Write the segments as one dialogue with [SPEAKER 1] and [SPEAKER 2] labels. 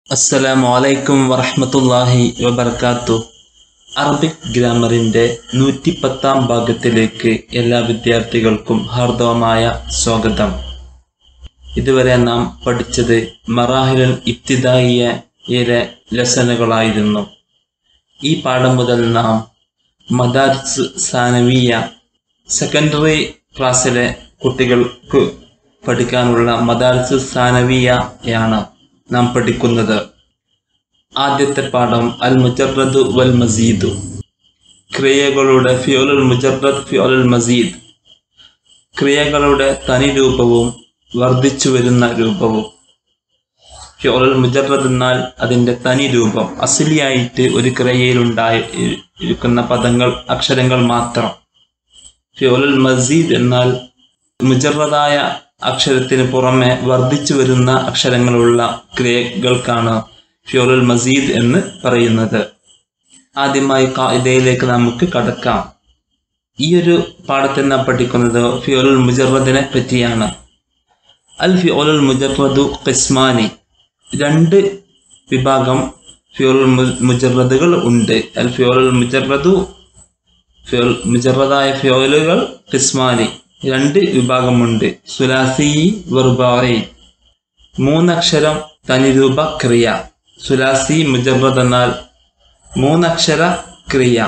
[SPEAKER 1] അസ്സലാമു അലൈക്കും വറഹ്മത്തുള്ളാഹി വബർക്കാത്തു അറബിക് ഗ്രാമറിന്റെ നൂറ്റിപ്പത്താം ഭാഗത്തിലേക്ക് എല്ലാ വിദ്യാർത്ഥികൾക്കും ഹാർദവമായ സ്വാഗതം ഇതുവരെ നാം പഠിച്ചത് മറാഹിലുൽ ഇബ്തിദായിയയിലെ ലെസനുകളായിരുന്നു ഈ പാഠം മുതൽ നാം മദാരിസ് സാനവിയ സെക്കൻഡറി ക്ലാസ്സിലെ കുട്ടികൾക്ക് പഠിക്കാനുള്ള മദാരിസ് സാനവിയയാണ് നാം പഠിക്കുന്നത് ആദ്യത്തെ പാഠം അൽ മുജറദ് വൽ മസീദ് ക്രിയകളുടെ ഫിയോലുൽ മുജറദ് ഫിയോലുൽ മസീദ് ക്രിയകളുടെ തനി രൂപവും വർദ്ധിച്ചു വരുന്ന രൂപവും ഫിയോലുൽ മുജറദ് എന്നാൽ അതിന്റെ തനി രൂപം അസിലിയായിട്ട് ഒരു ക്രിയയിൽ ഉണ്ടായി ഇരിക്കുന്ന പദങ്ങൾ അക്ഷരങ്ങൾ മാത്രം ഫിയോലുൽ മസീദ് എന്നാൽ മുജറദായ അക്ഷരത്തിന് പുറമെ വർദ്ധിച്ചു വരുന്ന അക്ഷരങ്ങളുള്ള ക്രിയകൾക്കാണ് ഫിയോലുൽ മസീദ് എന്ന് പറയുന്നത് ആദ്യമായി കായിദയിലേക്ക് നമുക്ക് കടക്കാം ഈ ഒരു പാഠത്തിൽ നാം പഠിക്കുന്നത് ഫിയോലുൽ മുജറദിനെ പറ്റിയാണ് അൽ ഫിയോലുൽ മുജറദു ഖിസ്മാനി രണ്ട് വിഭാഗം ഫിയോലുൽ മുജറദുകൾ ഉണ്ട് അൽ ഫിയോലുൽ മുജറദു ഫിയോൽ മുജറദായ ഫിയോലുകൾ ഖിസ്മാനി രണ്ട് വിഭാഗമുണ്ട് സുലാസി വെർബായി മൂന്നക്ഷരം തനിരൂപ ക്രിയ സുലാസി മുജറദ് എന്നാൽ മൂന്നക്ഷര ക്രിയ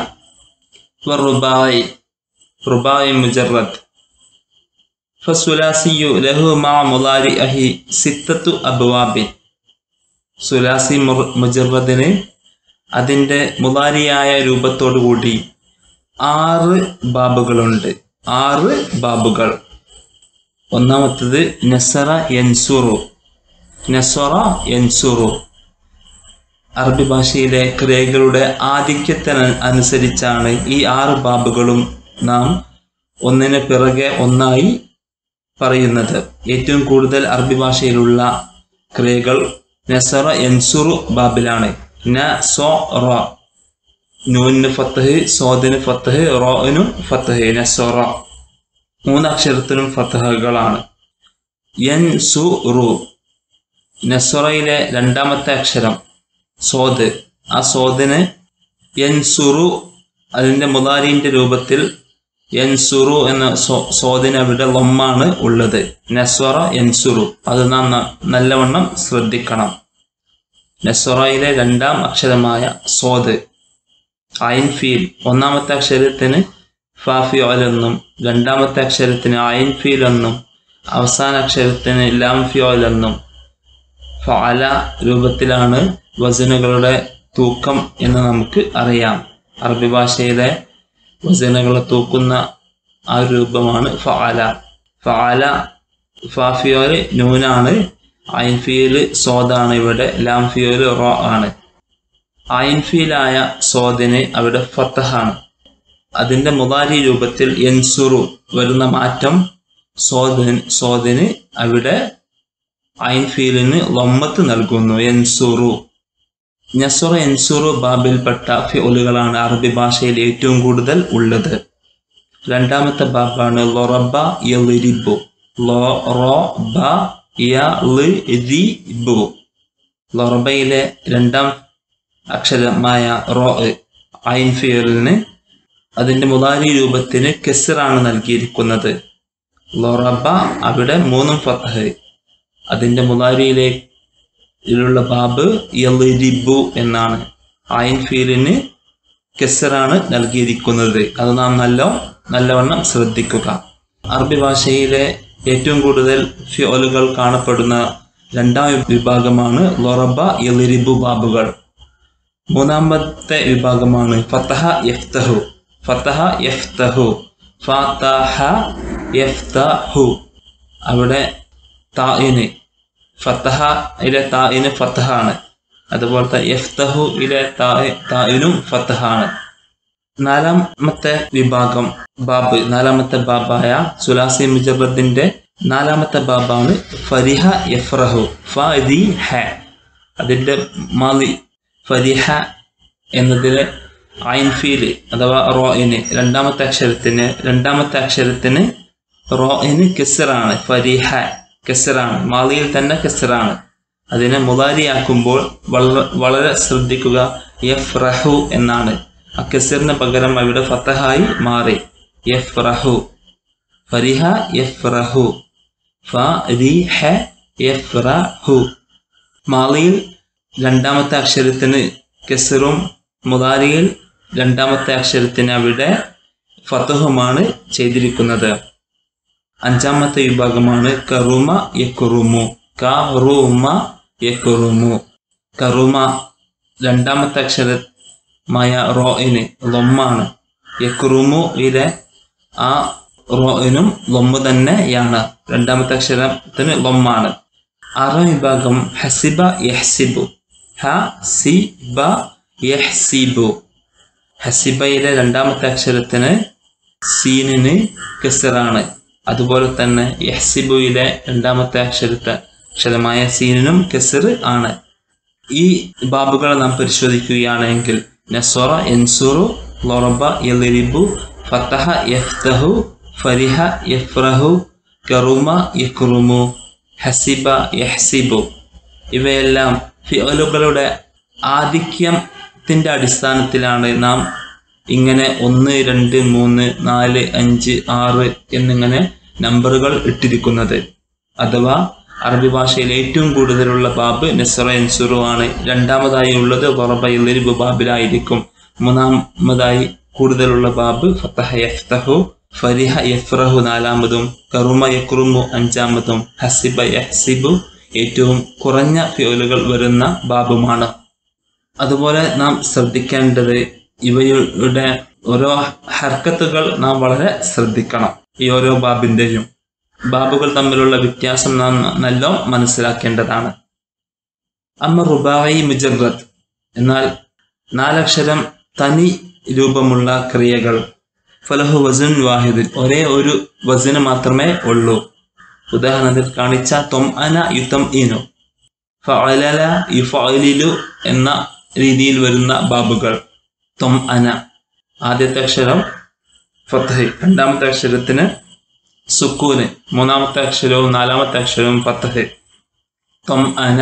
[SPEAKER 1] റുബായി റുബായി മുജറദ് ഫസുലാസിയു ലഹു മാ മുലാരി അഹി സിത്തത്തു അബ്വാബിൻ സുലാസി മുജറദിന് അതിൻ്റെ മുലാരിയായ രൂപത്തോടുകൂടി ആറ് ബാബുകളുണ്ട് ആറ് ബാബുകൾ ഒന്നാമത്തത് നസറ യൻസുറു നസറ യൻസുറു അറബി ഭാഷയിലെ ക്രിയകളുടെ ആധിക്യത്തിന് അനുസരിച്ചാണ് ഈ ആറ് ബാബുകളും നാം ഒന്നിന് പിറകെ ഒന്നായി പറയുന്നത് ഏറ്റവും കൂടുതൽ അറബി ഭാഷയിലുള്ള ക്രിയകൾ നസറ യൻസുറു ബാബിലാണ് ന സോ റ നൂനിന് ഫത്തഹ് സോദിന് ഫത്തഹ് റോനും ഫത്തഹ് നസൊറ മൂന്നക്ഷരത്തിനും ഫത്തഹകളാണ് യൻ സു റു നസൊറയിലെ രണ്ടാമത്തെ അക്ഷരം സോദ് ആ സോദിന് യൻ സുറു അതിൻ്റെ മുതാരിൻ്റെ രൂപത്തിൽ യൻ സുറു എന്ന സോ സോദിന് അവിടെ ലൊമ്മാണ് ഉള്ളത് നസ്വറ യൻസുറു അത് നാം നല്ലവണ്ണം ശ്രദ്ധിക്കണം നസ്വറയിലെ രണ്ടാം അക്ഷരമായ സോദ് അയൻ ഫീൽ ഒന്നാമത്തെ അക്ഷരത്തിന് ഫാഫിയോൽ എന്നും രണ്ടാമത്തെ അക്ഷരത്തിന് അയൻ ഫീൽ എന്നും അവസാന അക്ഷരത്തിന് ലാം ഫിയോൽ എന്നും ഫാല രൂപത്തിലാണ് വസനുകളുടെ തൂക്കം എന്ന് നമുക്ക് അറിയാം അറബി ഭാഷയിലെ വസനുകളെ തൂക്കുന്ന ആ ഒരു രൂപമാണ് ഫാല ഫാല ഫാഫിയോല് നൂനാണ് അയൻ ഫീല് സോദാണ് ഇവിടെ ലാം ഫിയോല് റോ ആണ് ആയിൻഫീലായ സോദിന് അവിടെ ഫത്തഹാണ് അതിന്റെ മുതാരി രൂപത്തിൽ എൻസുറു വരുന്ന മാറ്റം സോദിന് സോദിന് അവിടെ ഐൻഫീലിന് ലൊമ്മത്ത് നൽകുന്നു എൻസുറു നസുറ എൻസുറു ബാബിൽപ്പെട്ട ഫിഒലുകളാണ് അറബി ഭാഷയിൽ ഏറ്റവും കൂടുതൽ ഉള്ളത് രണ്ടാമത്തെ ബാബാണ് ലൊറബ യലിബു ലോ റോ ബ യലിബു ലൊറബയിലെ രണ്ടാം അക്ഷരമായ റോ ഐൻഫിയലിന് അതിന്റെ മുതാരി രൂപത്തിന് കെസറാണ് നൽകിയിരിക്കുന്നത് ലൊറബ അവിടെ മൂന്നും ഫത്തഹ് അതിന്റെ മുതാരിയിലുള്ള ബാബ് യലിബു എന്നാണ് ഐൻഫീലിന് കെസറാണ് നൽകിയിരിക്കുന്നത് അത് നാം നല്ല നല്ലവണ്ണം ശ്രദ്ധിക്കുക അറബി ഭാഷയിലെ ഏറ്റവും കൂടുതൽ ഫ്യോലുകൾ കാണപ്പെടുന്ന രണ്ടാം വിഭാഗമാണ് ലൊറബ യലിബു ബാബുകൾ മൂന്നാമത്തെ വിഭാഗമാണ് ഫത്തഹ യഫ്തഹു ഫത്തഹ യഫ്തഹു ഫതഹ യഫ്തഹു അവിടെ തായിന് ഫത്തഹ ഇലെ തായിന് ഫത്തഹാണ് അതുപോലത്തെ യഫ്തഹു ഇലെ തായിനും ഫത്തഹാണ് നാലാമത്തെ വിഭാഗം ബാബ് നാലാമത്തെ ബാബായ സുലാസി മുജബദിന്റെ നാലാമത്തെ ബാബാണ് ഫരിഹ യഫ്രഹു ഫി ഹ അതിന്റെ മാലി ഫരിഹ എന്നതിലെ ഐൻഫീല് അഥവാ റോയിന് രണ്ടാമത്തെ അക്ഷരത്തിന് രണ്ടാമത്തെ അക്ഷരത്തിന് റോയിന് കെസറാണ് ഫരിഹ കെസറാണ് മാലിയിൽ തന്നെ കെസറാണ് അതിനെ മുതാരിയാക്കുമ്പോൾ വള- വളരെ ശ്രദ്ധിക്കുക യഫ് റഹു എന്നാണ് ആ കെസറിന് പകരം അവിടെ ഫത്തഹായി മാറി യഫ് റഹു ഫരിഹ യഫ് റഹു ഫരിഹ യഫ് റഹു മാളിയിൽ രണ്ടാമത്തെ അക്ഷരത്തിന് കെസറും മുതാരിയിൽ രണ്ടാമത്തെ അക്ഷരത്തിന് അവിടെ ഫത്തഹുമാണ് ചെയ്തിരിക്കുന്നത് അഞ്ചാമത്തെ വിഭാഗമാണ് കറുമ യക്കുറുമു കറുമ യക്കുറുമു കറുമ രണ്ടാമത്തെ അക്ഷരമായ റോയിന് ലൊമ്മാണ് യക്കുറുമു ഇലെ ആ റോയിനും ലൊമ്മ് തന്നെയാണ് രണ്ടാമത്തെ അക്ഷരത്തിന് ലൊമ്മാണ് ആറാം വിഭാഗം ഹസിബ യഹ്സിബു ഹ സി ബ യഹ്സിബു ഹസിബയിലെ രണ്ടാമത്തെ അക്ഷരത്തിന് സീനിന് കെസറാണ് അതുപോലെ തന്നെ യഹ്സിബുയിലെ രണ്ടാമത്തെ അക്ഷരത്തെ അക്ഷരമായ സീനിനും കെസർ ആണ് ഈ ബാബുകൾ നാം പരിശോധിക്കുകയാണെങ്കിൽ നസോറ എൻസുറു ലൊറബ യലിബു ഫത്തഹ യഫ്തഹു ഫരിഹ യഫ്രഹു കറുമ യക്റുമു ഹസിബ യഹ്സിബു ഇവയെല്ലാം ഫിയലുകളുടെ ആധിക്യത്തിന്റെ അടിസ്ഥാനത്തിലാണ് നാം ഇങ്ങനെ ഒന്ന് രണ്ട് മൂന്ന് നാല് അഞ്ച് ആറ് എന്നിങ്ങനെ നമ്പറുകൾ ഇട്ടിരിക്കുന്നത് അഥവാ അറബി ഭാഷയിൽ ഏറ്റവും കൂടുതലുള്ള ബാബ് നെസറ എൻസുറു ആണ് രണ്ടാമതായി ഉള്ളത് വറബയിലിബ് ബാബിലായിരിക്കും മൂന്നാമതായി കൂടുതലുള്ള ബാബ് ഫത്തഹ യഫ്തഹു ഫരിഹ യഫ്രഹു നാലാമതും കറുമ യക്റുമു അഞ്ചാമതും ഹസിബ യഹ്സിബു ഏറ്റവും കുറഞ്ഞ ഫ്യൂലുകൾ വരുന്ന ബാബുമാണ് അതുപോലെ നാം ശ്രദ്ധിക്കേണ്ടത് ഇവയുടെ ഓരോ ഹർക്കത്തുകൾ നാം വളരെ ശ്രദ്ധിക്കണം ഈ ഓരോ ബാബിന്റെയും ബാബുകൾ തമ്മിലുള്ള വ്യത്യാസം നാം നല്ല മനസ്സിലാക്കേണ്ടതാണ് അമ്മ റുബായി മുജറത്ത് എന്നാൽ നാലക്ഷരം തനി രൂപമുള്ള ക്രിയകൾ ഫലഹു വസുൻ വാഹിദിൻ ഒരേ ഒരു വസിന് മാത്രമേ ഉള്ളൂ ഉദാഹരണത്തിൽ കാണിച്ച തൊം അന യുത്തം ഇനു ഫഅലല യുഫഅലിലു എന്ന രീതിയിൽ വരുന്ന ബാബുകൾ തൊം അന ആദ്യത്തെ അക്ഷരം ഫത്തഹ് രണ്ടാമത്തെ അക്ഷരത്തിന് സുക്കൂന് മൂന്നാമത്തെ അക്ഷരവും നാലാമത്തെ അക്ഷരവും ഫത്തഹ് തൊം അന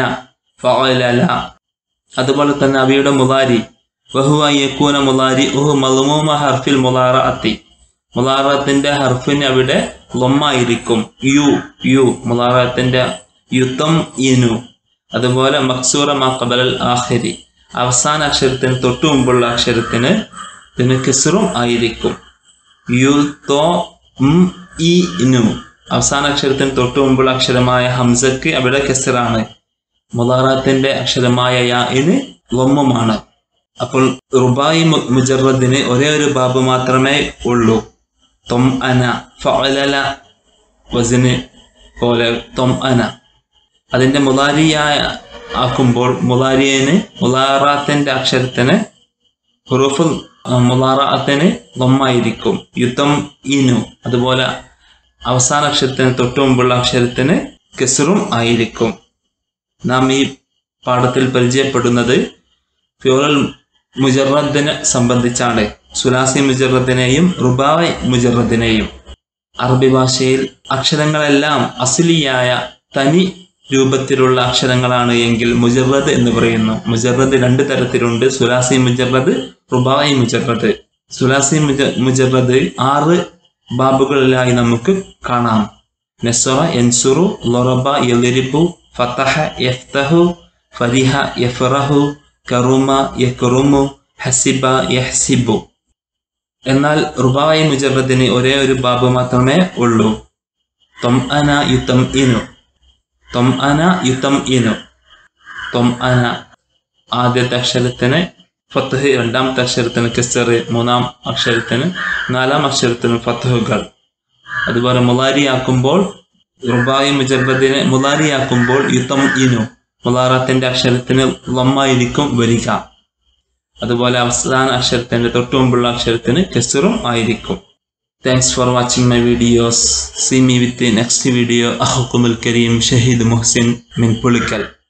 [SPEAKER 1] ഫഅലല അതുപോലെ തന്നെ അവയുടെ മുലാരി വഹുവ യക്കൂന മുലാരി ഉഹു മൽമൂമ ഹർഫിൽ മുലാറഅത്തി മുലാറത്തിന്റെ ഹർഫിന് അവിടെ ലൊമ്മായിരിക്കും യു യു മുലാറത്തിന്റെ യുത്തം ഇനു അതുപോലെ മക്സൂറ മക്കബലൽ ആഖിരി അവസാന അക്ഷരത്തിന് തൊട്ടു മുമ്പുള്ള അക്ഷരത്തിന് പിന്നെ കിസറും ആയിരിക്കും യു തോ ഉം ഇ ഇനു അവസാന അക്ഷരത്തിന് തൊട്ടു മുമ്പുള്ള അക്ഷരമായ ഹംസക്ക് അവിടെ കെസറാണ് മുലാറത്തിന്റെ അക്ഷരമായ യാ ഇന് ലൊമ്മുമാണ് അപ്പോൾ റുബായി മു- മുജറദിന് ഒരേ ഒരു ബാബ് മാത്രമേ ഉള്ളൂ തൊം അന ഫഅലല വസിന് പോലെ തൊം അന അതിന്റെ മുലാരിയായ ആക്കുമ്പോൾ മുലാരിയന് മുലാറാത്തിന്റെ അക്ഷരത്തിന് ഹുറൂഫ് മുലാറാത്തിന് ലൊമ്മായിരിക്കും യുദ്ധം ഇനു അതുപോലെ അവസാന അക്ഷരത്തിന് തൊട്ടു മുമ്പുള്ള അക്ഷരത്തിന് കെസറും ആയിരിക്കും നാം ഈ പാഠത്തിൽ പരിചയപ്പെടുന്നത് ഫ്യൂറൽ മുജറദിനെ സംബന്ധിച്ചാണ് സുലാസി മുജറദിനെയും റുബാവൈ മുജറദിനെയും അറബി ഭാഷയിൽ അക്ഷരങ്ങളെല്ലാം അസിലിയായ തനി രൂപത്തിലുള്ള അക്ഷരങ്ങളാണ് എങ്കിൽ മുജറദ് എന്ന് പറയുന്നു മുജറദ് രണ്ട് തരത്തിലുണ്ട് സുലാസി മുജറദ് റുബായി മുജറദ് സുലാസി മുജ മുജറദ് ആറ് ബാബുകളിലായി നമുക്ക് കാണാം നെസറ എൻസുറു ലൊറബ യലിരിബു ഫത്തഹ യഫ്തഹു ഫരിഹ യഫറഹു കറുമ യക്റുമു ഹസിബ യഹ്സിബു എന്നാൽ റുബായി മുജറദിന് ഒരേ ഒരു ബാബു മാത്രമേ ഉള്ളൂ തൊം അന യുത്തം ഇനു തൊം അന യുത്തം ഇനു തൊം അന ആദ്യത്തെ അക്ഷരത്തിന് ഫത്തഹ് രണ്ടാമത്തെ അക്ഷരത്തിന് കെസർ മൂന്നാം അക്ഷരത്തിന് നാലാം അക്ഷരത്തിന് ഫത്തഹുകൾ അതുപോലെ മുലാരിയാക്കുമ്പോൾ റുബായി മുജറദിനെ മുലാരിയാക്കുമ്പോൾ യുത്തം ഇനു മുലാറത്തിന്റെ അക്ഷരത്തിന് ലമ്മായിരിക്കും വരിക അതുപോലെ അവസാന അക്ഷരത്തിന്റെ തൊട്ടു മുമ്പുള്ള അക്ഷരത്തിന് കെസറും ആയിരിക്കും thanks for watching my videos see me with next video അഹുക്കുമുൽ കരീം ഷഹീദ് മുഹ്സിൻ മിൻ പുളിക്കൽ